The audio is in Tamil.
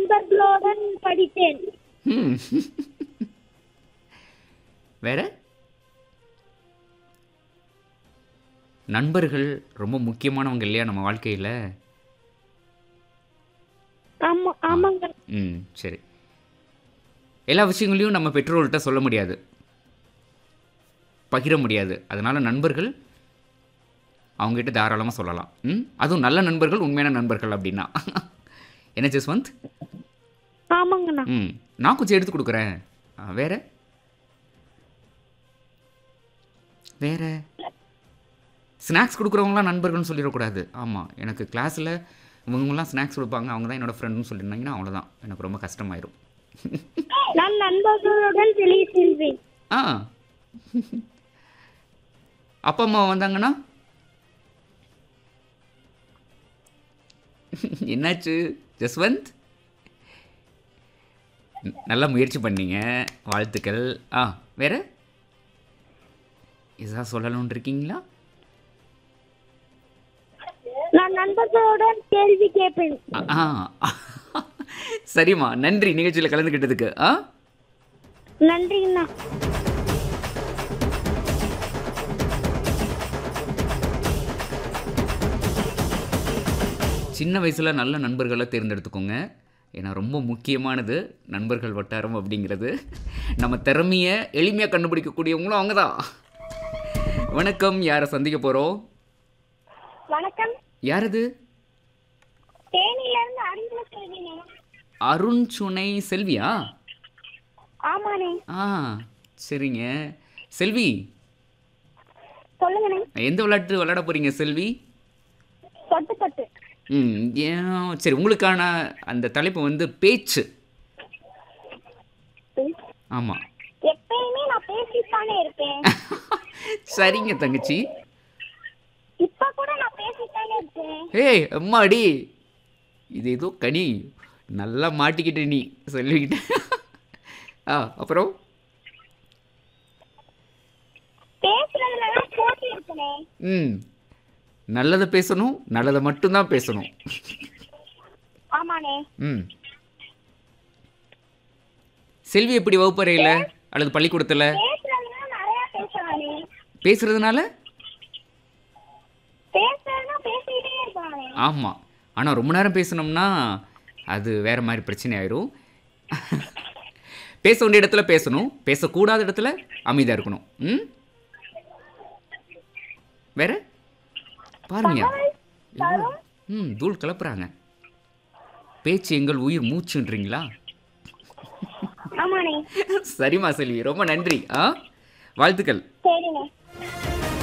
நண்பர்களுடன் படித்தேன் ம் வேற நண்பர்கள் ரொம்ப முக்கியமானவங்க இல்லையா நம்ம வாழ்க்கையில் ஆமா ஆமாங்க ம் சரி எல்லா விஷயங்களையும் நம்ம பெற்றோர்கள்ட்ட சொல்ல முடியாது பகிர முடியாது அதனால் நண்பர்கள் அவங்ககிட்ட தாராளமாக சொல்லலாம் ம் அதுவும் நல்ல நண்பர்கள் உண்மையான நண்பர்கள் அப்படின்னா என்ன ஜஸ்வந்த் ஆமாங்கண்ணா ம் நான் கொஞ்சம் எடுத்து கொடுக்குறேன் ஆ, வேற வேற ஸ்நாக்ஸ் கொடுக்குறவங்களாம் நண்பர்கள்னு சொல்லிடக்கூடாது ஆமாம் எனக்கு கிளாஸில் இவங்கெல்லாம் ஸ்நாக்ஸ் கொடுப்பாங்க அவங்க தான் என்னோட ஃப்ரெண்டுன்னு சொல்லியிருந்தாங்கன்னா அவ்வளோதான் எனக்கு ரொம்ப கஷ்டமாயிரும் நான் நண்பர்களுடன் வெளியே செல்வேன் ஆ அப்பா அம்மா வந்தாங்கன்னா என்னாச்சு ஜஸ்வந்த் ந- நல்லா முயற்சி பண்ணீங்க வாழ்த்துக்கள் ஆ வேற இதா சொல்லணும்னு இருக்கீங்களா நான் நண்பர்களுடன் கேள்வி கேட்பேன் ஆ ஆ. சரிம்மா நன்றி நிகழ்ச்சியில் கலந்துக்கிட்டதுக்கு ஆ நன்றிங்கண்ணா சின்ன வயசில் நல்ல நண்பர்களை தேர்ந்தெடுத்துக்கோங்க ஏன்னா ரொம்ப முக்கியமானது நண்பர்கள் வட்டாரம் அப்படிங்கிறது நம்ம திறமையை எளிமையாக கண்டுபிடிக்கக்கூடியவங்களும் அவங்க தான் வணக்கம் யாரை சந்திக்க போகிறோம் வணக்கம் யார் அது தேனியில இருந்து அறிமுக செல்வினே அருண் சுனை செல்வியா ஆமாண்ணே ஆ சரிங்க செல்வி சொல்லுங்கண்ணே எந்த விளையாட்டு விளையாட போகிறீங்க செல்வி தொட்டு தொட்டு ம் ஏன் சரி உங்களுக்கான அந்த தலைப்பு வந்து பேச்சு ஆமாம் எப்பயுமே நான் பேசித்தானே இருப்பேன் சரிங்க தங்கச்சி இப்ப கூட நான் பேசித்தானே இருக்கேன் ஏய் அம்மாடி இது ஏதோ கனி நல்லா மாட்டிக்கிட்ட நீ சொல்லிக்கிட்ட ஆ அப்புறம் பேசுறதுல தான் போட்டி இருக்குனே ம் நல்லதை பேசணும் நல்லதை மட்டும்தான் பேசணும் ஆமாண்ணே ம் செல்வி எப்படி வகுப்பறையில் அல்லது பள்ளிக்கூடத்தில் பேசுறதுனா நிறைய பேசுவானே பேசுறதுனால பேசுறதுனா பேசிக்கிட்டே இருப்பானே ஆமாம் ஆனால் ரொம்ப நேரம் பேசணும்னா அது வேற மாதிரி பிரச்சனை ஆயிரும் பேச வேண்டிய இடத்துல பேசணும் பேசக்கூடாத இடத்துல அமைதியாக இருக்கணும் ம் வேற பாருங்க எவ்வளோ ம் தூள் கிளப்புறாங்க பேச்சு எங்கள் உயிர் மூச்சுன்றீங்களா ஆமாண்ணே சரிம்மா செல்வி ரொம்ப நன்றி ஆ வாழ்த்துக்கள் சரிண்ணே